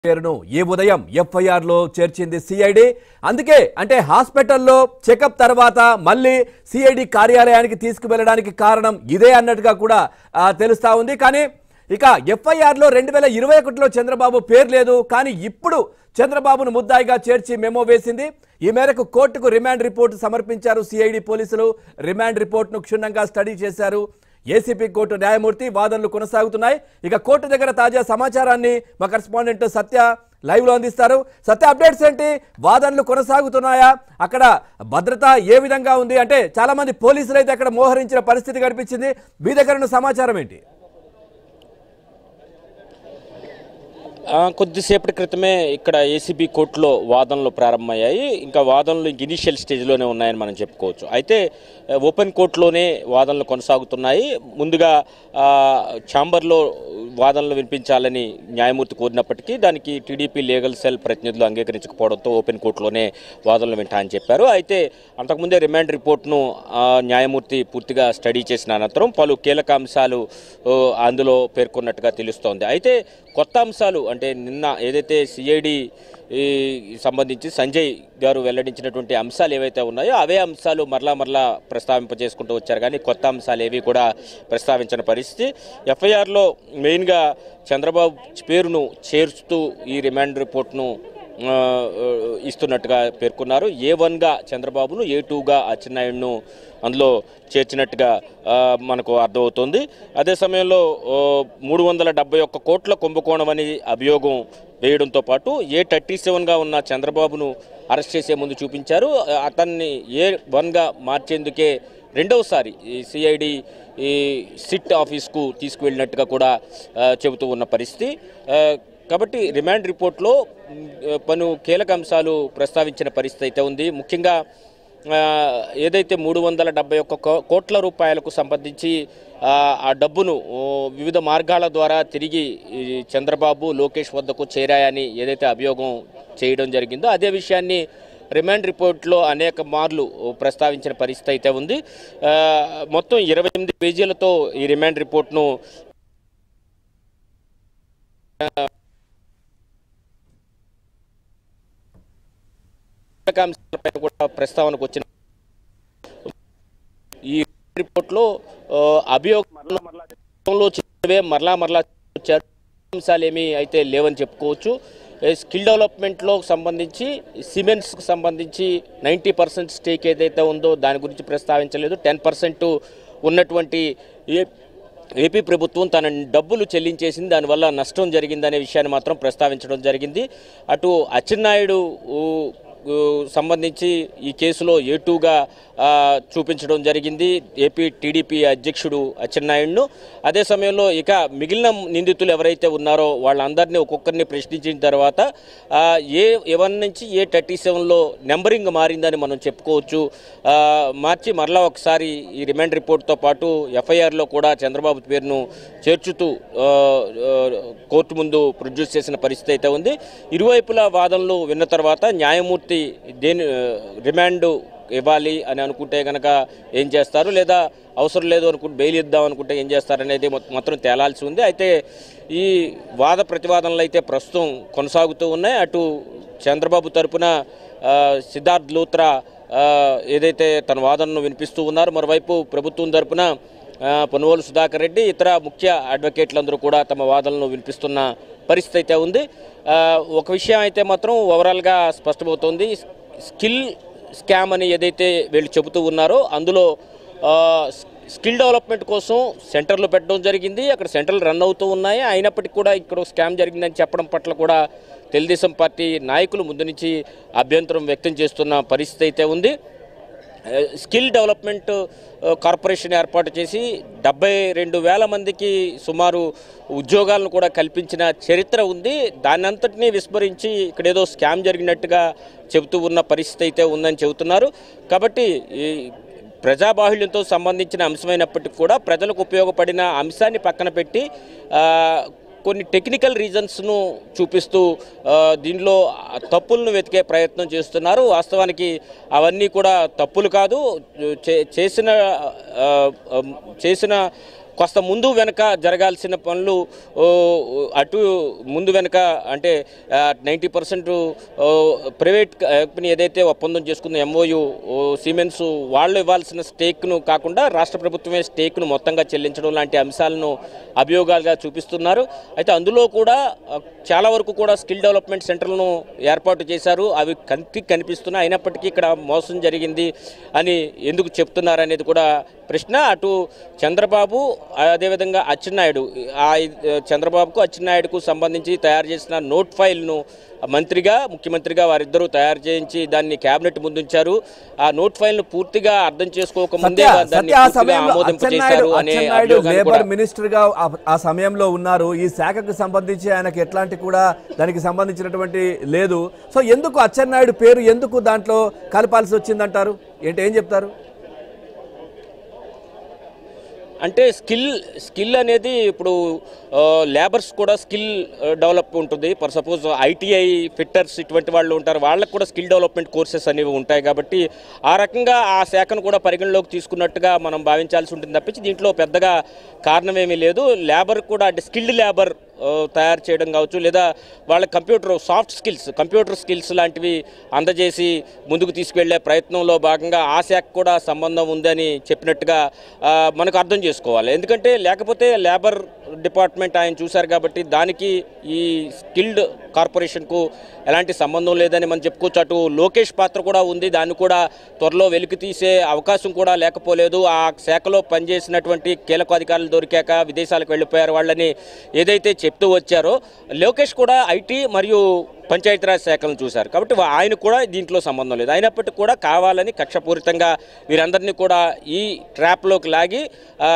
పేరును ఈ ఉదయం ఎఫ్ఐఆర్ లో చేర్చింది సిఐడి అందుకే అంటే హాస్పిటల్లో చెకప్ తర్వాత మళ్ళీ సిఐడి కార్యాలయానికి తీసుకువెళ్ళడానికి కారణం ఇదే అన్నట్టుగా కూడా ఆ, తెలుస్తా ఉంది కానీ ఇక ఎఫ్ఐఆర్ లో రెండు వేల ఇరవై ఒకటిలో చంద్రబాబు పేరు లేదు కానీ ఇప్పుడు చంద్రబాబును ముద్దాయిగా చేర్చి మెమో వేసింది ఈ మేరకు కోర్టుకు రిమాండ్ రిపోర్టు సమర్పించారు సిఐడి పోలీసులు రిమాండ్ రిపోర్టును క్షుణ్ణంగా స్టడీ చేశారు ఏసీపీ కోర్టు న్యాయమూర్తి వాదనలు కొనసాగుతున్నాయి ఇక కోర్టు దగ్గర తాజా సమాచారాన్ని మా కరెస్పాండెంట్ సత్య లైవ్ లో అందిస్తారు సత్య అప్డేట్స్ ఏంటి వాదనలు కొనసాగుతున్నాయా అక్కడ భద్రత ఏ విధంగా ఉంది అంటే చాలా మంది పోలీసులు అయితే అక్కడ మోహరించిన పరిస్థితి కనిపించింది మీ దగ్గర ఉన్న సమాచారం ఏంటి ఆ, కొద్దిసేపటి క్రితమే ఇక్కడ ఏసీబీ కోర్టులో వాదనలు ప్రారంభమయ్యాయి ఇంకా వాదనలు ఇంక ఇనిషియల్ స్టేజ్లోనే ఉన్నాయని మనం చెప్పుకోవచ్చు అయితే ఆ, ఓపెన్ కోర్టులోనే వాదనలు కొనసాగుతున్నాయి ముందుగా ఆ, ఛాంబర్లో వాదనలు వినిపించాలని న్యాయమూర్తి కోరినప్పటికీ దానికి టీడీపీ లీగల్ సెల్ ప్రతినిధులు అంగీకరించకపోవడంతో ఓపెన్ కోర్టులోనే వాదనలు వింటా అని చెప్పారు అయితే అంతకుముందే రిమాండ్ రిపోర్ట్ను ఆ, న్యాయమూర్తి పూర్తిగా స్టడీ చేసిన అనంతరం పలు కీలక అంశాలు ఓ, అందులో పేర్కొన్నట్టుగా తెలుస్తోంది అయితే కొత్త అంశాలు అంటే నిన్న ఏదైతే సిఐడి సంబంధించి సంజయ్ గారు వెల్లడించినటువంటి అంశాలు ఏవైతే ఉన్నాయో అవే అంశాలు మరలా మరలా ప్రస్తావింపజేసుకుంటూ వచ్చారు కానీ కొత్త అంశాలు ఏవి కూడా ప్రస్తావించిన పరిస్థితి ఎఫ్ఐఆర్లో మెయిన్గా చంద్రబాబు పేరును చేర్చుతూ ఈ రిమాండ్ రిపోర్ట్ను ఆ, ఇస్తున్నట్టుగా పేర్కొన్నారు ఏ వన్గా చంద్రబాబును ఏ టూగా అచ్చెన్నాయుడును అందులో చేర్చినట్టుగా ఆ, మనకు అర్థమవుతుంది అదే సమయంలో ఓ, మూడు వందల డెబ్బై ఒక్క కోట్ల కుంభకోణం అని అభియోగం వేయడంతో పాటు ఏ థర్టీ సెవెన్గా ఉన్న చంద్రబాబును అరెస్ట్ చేసే ముందు చూపించారు ఆ, అతన్ని ఏ వన్గా మార్చేందుకే రెండవసారి ఈ సిఐడి ఈ సిట్ ఆఫీస్కు తీసుకువెళ్ళినట్టుగా కూడా ఆ, చెబుతూ ఉన్న పరిస్థితి ఆ, కాబట్టి రిమాండ్ రిపోర్ట్లో మ్, పలు కీలక అంశాలు ప్రస్తావించిన పరిస్థితి అయితే ఉంది ముఖ్యంగా ఆ, ఏదైతే మూడు వందల డెబ్బై ఒక్క కో- కోట్ల రూపాయలకు సంబంధించి ఆ, ఆ డబ్బును ఓ, వివిధ మార్గాల ద్వారా తిరిగి ఈ చంద్రబాబు లోకేష్ వద్దకు చేరాయని ఏదైతే అభియోగం చేయడం జరిగిందో అదే విషయాన్ని రిమాండ్ రిపోర్ట్లో అనేక మార్లు ప్రస్తావించిన పరిస్థితి అయితే ఉంది ఆ, మొత్తం ఇరవై ఎనిమిది పేజీలతో ఈ రిమాండ్ రిపోర్ట్ను కీలక అంశాలపై కూడా ప్రస్తావనకు వచ్చిన ఈ రిపోర్ట్లో ఆ, అభియోగం మరలా మరలా గతంలో చెప్పినవే మరలా మరలా వచ్చారు అంశాలు ఏమీ అయితే లేవని చెప్పుకోవచ్చు ఏ, స్కిల్ డెవలప్మెంట్లో సంబంధించి సిమెంట్స్కి సంబంధించి నైంటీ పర్సెంట్ స్టేక్ ఏదైతే ఉందో దాని గురించి ప్రస్తావించలేదు టెన్ పర్సెంట్ ఉన్నటువంటి ఏ ఏపీ ప్రభుత్వం తన డబ్బులు చెల్లించేసింది దానివల్ల నష్టం జరిగిందనే విషయాన్ని మాత్రం ప్రస్తావించడం జరిగింది అటు అచ్చెన్నాయుడు ఊ, ఊ, సంబంధించి ఈ కేసులో ఏ టూగా చూపించడం జరిగింది ఏపీ టీడీపీ అధ్యక్షుడు అచ్చెన్నాయుడును అదే సమయంలో ఇక మిగిలిన నిందితులు ఎవరైతే ఉన్నారో వాళ్ళందరినీ ఒక్కొక్కరిని ప్రశ్నించిన తర్వాత ఆ, ఏ ఎవరి నుంచి ఏ థర్టీ సెవెన్లో నెంబరింగ్ మారిందని మనం చెప్పుకోవచ్చు ఆ, మార్చి మరలా ఒకసారి ఈ రిమాండ్ రిపోర్ట్తో పాటు ఎఫ్ఐఆర్లో కూడా చంద్రబాబు పేరును చేర్చుతూ ఆ, ఆ, కోర్టు ముందు ప్రొడ్యూస్ చేసిన పరిస్థితి అయితే ఉంది ఇరువైపుల వాదనలు విన్న తర్వాత న్యాయమూర్తి దేని రిమాండ్ ఇవ్వాలి అని అనుకుంటే కనుక ఏం చేస్తారు లేదా అవసరం లేదు అనుకుంటే బెయిల్ ఇద్దాం అనుకుంటే ఏం చేస్తారనేది మొ- మాత్రం తేలాల్సి ఉంది అయితే ఈ వాద ప్రతివాదనలు అయితే ప్రస్తుతం కొనసాగుతూ ఉన్నాయి అటు చంద్రబాబు తరపున ఆ, సిద్ధార్థ్ లూత్రా ఆ, ఏదైతే తన వాదనను వినిపిస్తూ ఉన్నారు మరోవైపు ప్రభుత్వం తరపున ఆ, పొనుగోలు సుధాకర్ రెడ్డి ఇతర ముఖ్య అడ్వకేట్లందరూ కూడా తమ వాదనలు వినిపిస్తున్న పరిస్థితి అయితే ఉంది ఆ, ఒక విషయం అయితే మాత్రం ఓవరాల్గా స్పష్టమవుతోంది స్కిల్ స్కామ్ అని ఏదైతే వీళ్ళు చెబుతూ ఉన్నారో అందులో ఆ, స్కిల్ డెవలప్మెంట్ కోసం సెంటర్లు పెట్టడం జరిగింది అక్కడ సెంటర్లు రన్ అవుతూ ఉన్నాయి అయినప్పటికీ కూడా ఇక్కడ ఒక స్కామ్ జరిగిందని చెప్పడం పట్ల కూడా తెలుగుదేశం పార్టీ నాయకులు ముందు నుంచి అభ్యంతరం వ్యక్తం చేస్తున్న పరిస్థితి అయితే ఉంది స్కిల్ డెవలప్మెంట్ కార్పొరేషన్ ఏర్పాటు చేసి డెబ్బై రెండు వేల మందికి సుమారు ఉద్యోగాలను కూడా కల్పించిన చరిత్ర ఉంది దాన్ని అంతటినీ విస్మరించి ఇక్కడ ఏదో స్కామ్ జరిగినట్టుగా చెబుతూ ఉన్న పరిస్థితి అయితే ఉందని చెబుతున్నారు కాబట్టి ఈ ప్రజాబాహుళ్యంతో సంబంధించిన అంశమైనప్పటికీ కూడా ప్రజలకు ఉపయోగపడిన అంశాన్ని పక్కన పెట్టి ఆ, కొన్ని టెక్నికల్ రీజన్స్ను చూపిస్తూ ఆ, దీనిలో తప్పులను వెతికే ప్రయత్నం చేస్తున్నారు వాస్తవానికి అవన్నీ కూడా తప్పులు కాదు చే- చేసిన ఆ, ఆ, చేసిన కాస్త ముందు వెనక జరగాల్సిన పనులు ఓ, అటు ముందు వెనక అంటే నైంటీ పర్సెంట్ ప్రైవేట్ కంపెనీ ఏదైతే ఒప్పందం చేసుకుందో ఎంఓయు సిమెంట్స్ వాళ్ళు ఇవ్వాల్సిన స్టేక్ను కాకుండా రాష్ట్ర ప్రభుత్వమే స్టేక్ను మొత్తంగా చెల్లించడం లాంటి అంశాలను అభియోగాలుగా చూపిస్తున్నారు అయితే అందులో కూడా ఆ, చాలా వరకు కూడా స్కిల్ డెవలప్మెంట్ సెంటర్లను ఏర్పాటు చేశారు అవి కంటికి కనిపిస్తున్నాయి అయినప్పటికీ ఇక్కడ మోసం జరిగింది అని ఎందుకు చెప్తున్నారు అనేది కూడా ప్రశ్న అటు చంద్రబాబు అదేవిధంగా అచ్చెన్నాయుడు ఆ చంద్రబాబుకు అచ్చెన్నాయుడుకు సంబంధించి తయారు చేసిన నోట్ ఫైల్ను మంత్రిగా ముఖ్యమంత్రిగా వారిద్దరూ తయారు చేయించి దాన్ని కేబినెట్ ముందుంచారు ఆ నోట్ ఫైల్ను పూర్తిగా అర్థం చేసుకోకముందే సత్య దాన్ని సత్య ఆ పూర్తిగా సమయంలో ఆమోదింపజేశారు అచ్చెన్నాయుడు అనే అచ్చెన్నాయుడు అభియోగాన్ని కూడా లేబర్ మినిస్టర్ గా ఆ- ఆ సమయంలో ఉన్నారు ఈ శాఖకు సంబంధించి ఆయనకు ఎట్లాంటి కూడా దానికి సంబంధించినటువంటి లేదు సో ఎందుకు అచ్చెన్నాయుడు పేరు ఎందుకు దాంట్లో కలపాల్సి వచ్చిందంటారు ఏంటి ఏం చెప్తారు అంటే స్కిల్ స్కిల్ అనేది ఇప్పుడు లేబర్స్ కూడా స్కిల్ డెవలప్ ఉంటుంది ఫర్ సపోజ్ ఐటీఐ ఫిట్టర్స్ ఇటువంటి వాళ్ళు ఉంటారు వాళ్ళకు కూడా స్కిల్ డెవలప్మెంట్ కోర్సెస్ అనేవి ఉంటాయి కాబట్టి ఆ రకంగా ఆ శాఖను కూడా పరిగణలోకి తీసుకున్నట్టుగా మనం భావించాల్సి ఉంటుంది తప్పించి దీంట్లో పెద్దగా కారణం ఏమీ లేదు లేబర్ కూడా అంటే స్కిల్డ్ లేబర్ తయారు చేయడం కావచ్చు లేదా వాళ్ళ computer soft skills computer skills లాంటివి అందజేసి ముందుకు తీసుకువెళ్ళే ప్రయత్నంలో భాగంగా ఆ శాఖ కూడా సంబంధం ఉందని చెప్పినట్టుగా ఆ, మనకు అర్థం చేసుకోవాలి ఎందుకంటే లేకపోతే లేబర్ డిపార్ట్మెంట్ ఆయన చూశారు కాబట్టి దానికి ఈ స్కిల్డ్ కార్పొరేషన్కు ఎలాంటి సంబంధం లేదని మనం చెప్పుకోవచ్చు అటు లోకేష్ పాత్ర కూడా ఉంది దాన్ని కూడా త్వరలో వెలికి తీసే అవకాశం కూడా లేకపోలేదు ఆ శాఖలో పనిచేసినటువంటి కీలక అధికారులు దొరికాక విదేశాలకు వెళ్ళిపోయారు వాళ్ళని ఏదైతే చెప్తూ వచ్చారో లోకేష్ కూడా ఐటీ మరియు పంచాయతీరాజ్ శాఖలను చూశారు కాబట్టి వా- ఆయన కూడా దీంట్లో సంబంధం లేదు అయినప్పటికీ కూడా కావాలని కక్షపూరితంగా వీరందరినీ కూడా ఈ ట్రాప్లోకి లాగి ఆ,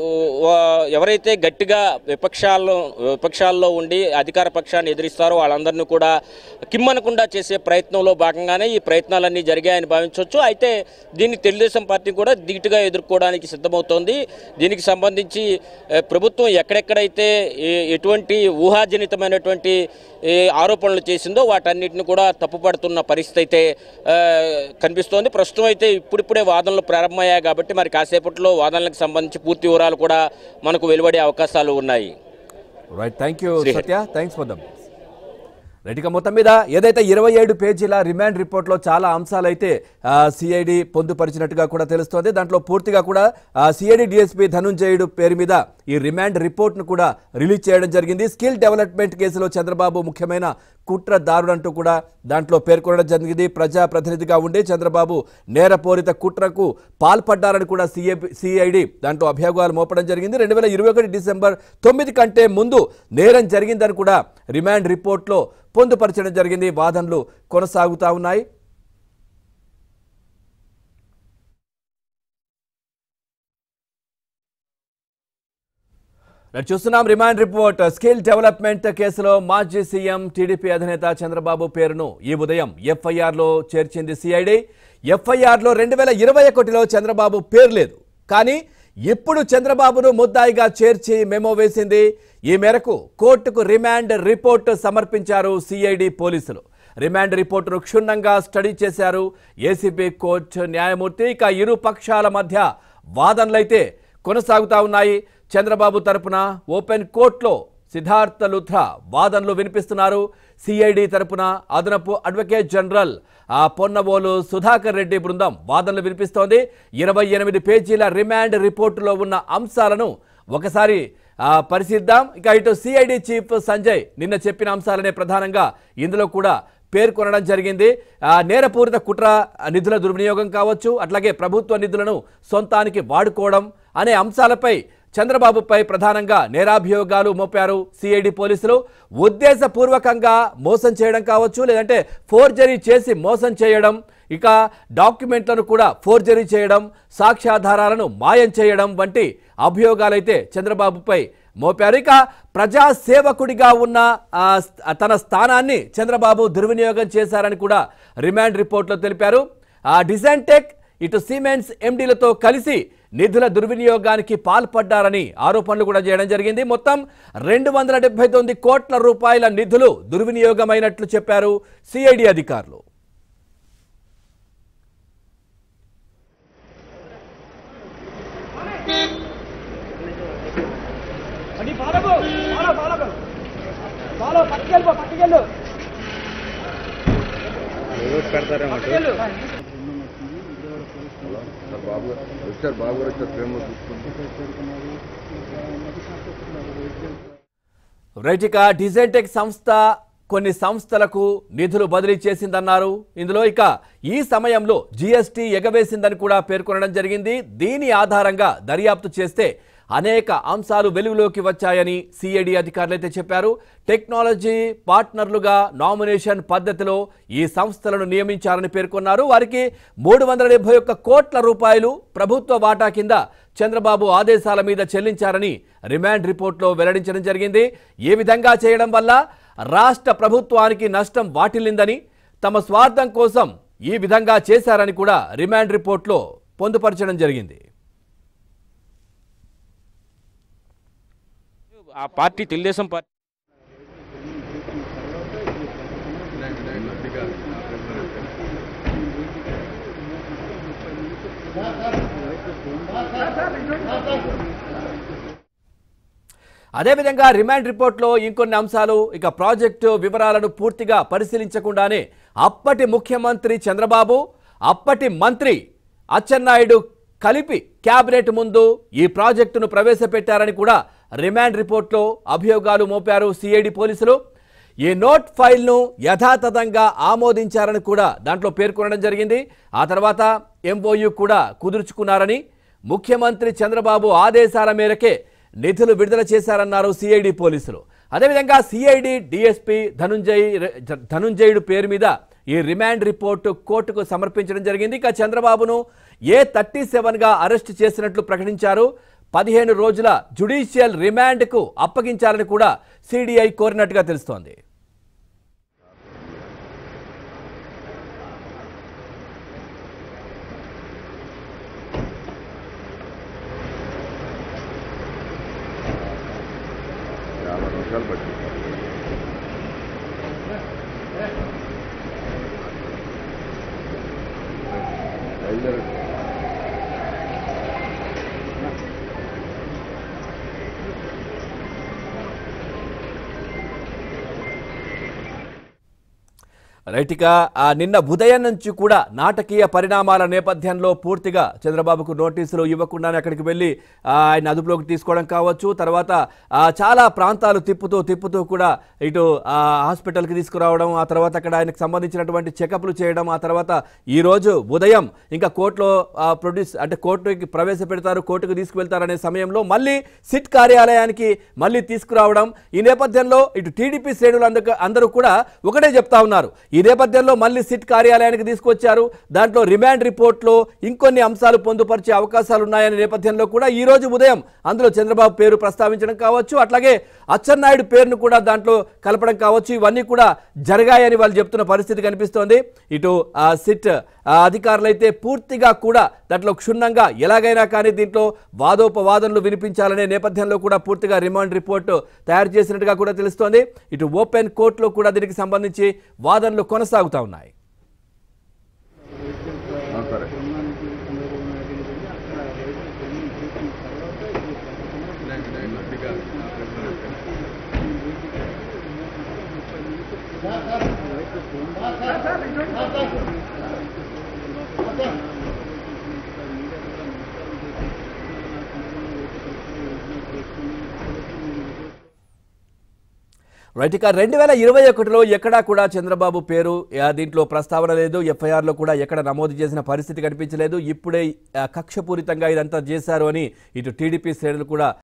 ఓ- ఎవరైతే గట్టిగా విపక్షాల్లో విపక్షాల్లో ఉండి అధికార పక్షాన్ని ఎదిరిస్తారో వాళ్ళందరినీ కూడా కిమ్మనకుండా చేసే ప్రయత్నంలో భాగంగానే ఈ ప్రయత్నాలన్నీ జరిగాయని భావించవచ్చు అయితే దీన్ని తెలుగుదేశం పార్టీ కూడా ధీటుగా ఎదుర్కోవడానికి సిద్ధమవుతోంది దీనికి సంబంధించి ఏ, ప్రభుత్వం ఎక్కడెక్కడైతే ఏ- ఎటువంటి ఊహాజనితమైనటువంటి ఏ, ఆరోపణలు చేసిందో వాటన్నిటిని కూడా తప్పుపడుతున్న పరిస్థితి అయితే ఆ, కనిపిస్తోంది ప్రస్తుతం అయితే ఇప్పుడిప్పుడే వాదనలు ప్రారంభమయ్యాయి కాబట్టి మరి కాసేపట్లో వాదనలకు సంబంధించి పూర్తి వివరాలు కూడా మనకు వెలువడే అవకాశాలు ఉన్నాయి right thank you Srihari. Satya thanks for దమ్ రైట్ ఇక మొత్తం మీద ఏదైతే ఇరవై ఏడు పేజీల రిమాండ్ రిపోర్ట్లో చాలా అంశాలు అయితే సిఐడి పొందుపరిచినట్టుగా కూడా తెలుస్తోంది దాంట్లో పూర్తిగా కూడా సిఐడి డిఎస్పీ ధనుంజయుడు పేరు మీద ఈ రిమాండ్ రిపోర్ట్ను కూడా రిలీజ్ చేయడం జరిగింది స్కిల్ డెవలప్మెంట్ కేసులో చంద్రబాబు ముఖ్యమైన కుట్రదారుడంటూ కూడా దాంట్లో పేర్కొనడం జరిగింది ప్రజా ప్రతినిధిగా ఉండి చంద్రబాబు నేరపూరిత కుట్రకు పాల్పడ్డారని కూడా సిఐ సిఐడి దాంట్లో అభియోగాలు మోపడం జరిగింది రెండు వేల ఇరవై ఒకటి డిసెంబర్ తొమ్మిది కంటే ముందు నేరం జరిగిందని కూడా రిమాండ్ రిపోర్ట్లో పొందుపరచడం జరిగింది వాదనలు కొనసాగుతా ఉన్నాయి రైట్, చూస్తున్నాం రిమాండ్ రిపోర్ట్ స్కిల్ డెవలప్మెంట్ కేసులో మాజీ సీఎం టీడీపీ అధినేత చంద్రబాబు పేరును ఈ ఉదయం ఎఫ్ఐఆర్ లో చేర్చింది సిఐడి ఎఫ్ఐఆర్ లో రెండు వేల ఇరవై ఒకటిలో చంద్రబాబు పేరు లేదు కానీ ఇప్పుడు చంద్రబాబును ముద్దాయిగా చేర్చి మెమో వేసింది ఈ మేరకు కోర్టుకు రిమాండ్ రిపోర్ట్ సమర్పించారు సిఐడి పోలీసులు రిమాండ్ రిపోర్టును క్షుణ్ణంగా స్టడీ చేశారు ఏసీబీ కోర్టు న్యాయమూర్తి ఇక ఇరు పక్షాల మధ్య వాదనలైతే కొనసాగుతా ఉన్నాయి చంద్రబాబు తరపున ఓపెన్ కోర్టులో సిద్ధార్థ లుథ్రా వాదనలు వినిపిస్తున్నారు సిఐడి తరపున అదనపు అడ్వకేట్ జనరల్ ఆ పొన్నవోలు సుధాకర్ రెడ్డి బృందం వాదనలు వినిపిస్తోంది ఇరవై ఎనిమిది పేజీల రిమాండ్ రిపోర్టులో ఉన్న అంశాలను ఒకసారి ఆ, పరిశీలిద్దాం ఇక ఇటు సిఐడి చీఫ్ సంజయ్ నిన్న చెప్పిన అంశాలనే ప్రధానంగా ఇందులో కూడా పేర్కొనడం జరిగింది ఆ, నేరపూరిత కుట్ర నిధుల దుర్వినియోగం కావచ్చు అట్లాగే ప్రభుత్వ నిధులను సొంతానికి వాడుకోవడం అనే అంశాలపై చంద్రబాబుపై ప్రధానంగా నేరాభియోగాలు మోపారు సిఐడి పోలీసులు ఉద్దేశపూర్వకంగా మోసం చేయడం కావచ్చు లేదంటే ఫోర్జరీ చేసి మోసం చేయడం ఇక డాక్యుమెంట్లను కూడా ఫోర్జరీ చేయడం సాక్ష్యాధారాలను మాయం చేయడం వంటి అభియోగాలైతే చంద్రబాబుపై మోపారు ఇక ప్రజా సేవకుడిగా ఉన్న ఆ, తన స్థానాన్ని చంద్రబాబు దుర్వినియోగం చేశారని కూడా రిమాండ్ రిపోర్ట్లో తెలిపారు ఆ డిజైన్టెక్ ఇటు సిమెంట్స్ ఎండీలతో కలిసి నిధుల దుర్వినియోగానికి పాల్పడ్డారని ఆరోపణలు కూడా చేయడం జరిగింది మొత్తం రెండు వందల డెబ్బై తొమ్మిది కోట్ల రూపాయల నిధులు దుర్వినియోగమైనట్లు చెప్పారు సిఐడి అధికారులు సార్ బాబు గారు వచ్చారు బాబు గారు వచ్చారు ప్రేమ చూసుకుంటారు రైట్ ఇక డిజైన్టెక్ సంస్థ కొన్ని సంస్థలకు నిధులు బదిలీ చేసిందన్నారు ఇందులో ఇక ఈ సమయంలో జీఎస్టీ ఎగవేసిందని కూడా పేర్కొనడం జరిగింది దీని ఆధారంగా దర్యాప్తు చేస్తే అనేక అంశాలు వెలుగులోకి వచ్చాయని సిఐడి అధికారులు అయితే చెప్పారు టెక్నాలజీ పార్ట్నర్లుగా నామినేషన్ పద్ధతిలో ఈ సంస్థలను నియమించారని పేర్కొన్నారు వారికి మూడు వందల డెబ్బై ఒక్క కోట్ల రూపాయలు ప్రభుత్వ వాటా కింద చంద్రబాబు ఆదేశాల మీద చెల్లించారని రిమాండ్ రిపోర్ట్లో వెల్లడించడం జరిగింది ఏ విధంగా చేయడం వల్ల రాష్ట్ర ప్రభుత్వానికి నష్టం వాటిల్లిందని తమ స్వార్థం కోసం ఈ విధంగా చేశారని కూడా రిమాండ్ రిపోర్ట్లో పొందుపరచడం జరిగింది ఆ పార్టీ తెలుగుదేశం పార్టీ అదేవిధంగా రిమాండ్ రిపోర్ట్లో ఇంకొన్ని అంశాలు ఇక ప్రాజెక్టు వివరాలను పూర్తిగా పరిశీలించకుండానే అప్పటి ముఖ్యమంత్రి చంద్రబాబు అప్పటి మంత్రి అచ్చెన్నాయుడు కలిపి కేబినెట్ ముందు ఈ ప్రాజెక్టును ప్రవేశపెట్టారని కూడా రిమాండ్ రిపోర్ట్లో అభియోగాలు మోపారు సిఐడి పోలీసులు ఈ నోట్ ఫైల్ను యథాతథంగా ఆమోదించారని కూడా దాంట్లో పేర్కొనడం జరిగింది ఆ తర్వాత ఎంఓయు కూడా కుదుర్చుకున్నారని ముఖ్యమంత్రి చంద్రబాబు ఆదేశాల మేరకే నిధులు విడుదల చేశారన్నారు సిఐడి పోలీసులు అదేవిధంగా సిఐడి డిఎస్పి ధనుంజయ్ ధనుంజయుడు పేరు మీద ఈ రిమాండ్ రిపోర్టు కోర్టుకు సమర్పించడం జరిగింది ఇక చంద్రబాబును ఏ థర్టీ సెవెన్గా అరెస్ట్ చేసినట్లు ప్రకటించారు పదిహేను రోజుల జుడిషియల్ రిమాండ్కు అప్పగించాలని కూడా సిడిఐ కోరినట్టుగా తెలుస్తోంది యాభై నిమిషాలు పట్టింది బయలుదేరండి రైట్ ఇక ఆ నిన్న ఉదయం నుంచి కూడా నాటకీయ పరిణామాల నేపథ్యంలో పూర్తిగా చంద్రబాబుకు నోటీసులు ఇవ్వకుండానే అక్కడికి వెళ్ళి ఆ, ఆయన అదుపులోకి తీసుకోవడం కావచ్చు తర్వాత ఆ, చాలా ప్రాంతాలు తిప్పుతూ తిప్పుతూ కూడా ఇటు ఆ, హాస్పిటల్కి తీసుకురావడం ఆ తర్వాత అక్కడ ఆయనకు సంబంధించినటువంటి చెకప్లు చేయడం ఆ తర్వాత ఈ రోజు ఉదయం ఇంకా కోర్టులో ఆ, ప్రొడ్యూస్ అంటే కోర్టుకి ప్రవేశపెడతారు కోర్టుకు తీసుకువెళ్తారనే సమయంలో మళ్ళీ సిట్ కార్యాలయానికి మళ్ళీ తీసుకురావడం ఈ నేపథ్యంలో ఇటు టీడీపీ శ్రేణులు అందరు అందరూ కూడా ఒకటే చెప్తా ఉన్నారు ఈ నేపథ్యంలో మళ్ళీ సిట్ కార్యాలయానికి తీసుకొచ్చారు దాంట్లో రిమాండ్ రిపోర్ట్లో ఇంకొన్ని అంశాలు పొందుపరిచే అవకాశాలు ఉన్నాయనే నేపథ్యంలో కూడా ఈ రోజు ఉదయం అందులో చంద్రబాబు పేరు ప్రస్తావించడం కావచ్చు అట్లాగే అచ్చెన్నాయుడు పేరును కూడా దాంట్లో కలపడం కావచ్చు ఇవన్నీ కూడా జరిగాయని వాళ్ళు చెప్తున్న పరిస్థితి కనిపిస్తోంది ఇటు ఆ సిట్ ఆ అధికారులు అయితే పూర్తిగా కూడా దాంట్లో క్షుణ్ణంగా ఎలాగైనా కానీ దీంట్లో వాదోపవాదనలు వినిపించాలనే నేపథ్యంలో కూడా పూర్తిగా రిమాండ్ రిపోర్టు తయారు చేసినట్టుగా కూడా తెలుస్తోంది ఇటు ఓపెన్ కోర్టులో కూడా దీనికి సంబంధించి వాదనలు కొనసాగుతా ఉన్నాయి ఆ, సరే రైట్ ఇక రెండు వేల ఇరవై ఒకటిలో ఎక్కడా కూడా చంద్రబాబు పేరు ఆ, దీంట్లో ప్రస్తావన లేదు ఎఫ్ఐఆర్లో కూడా ఎక్కడ నమోదు చేసిన పరిస్థితి కనిపించలేదు ఇప్పుడే ఆ, కక్షపూరితంగా ఇదంతా చేశారు అని ఇటు టీడీపీ శ్రేణులు కూడా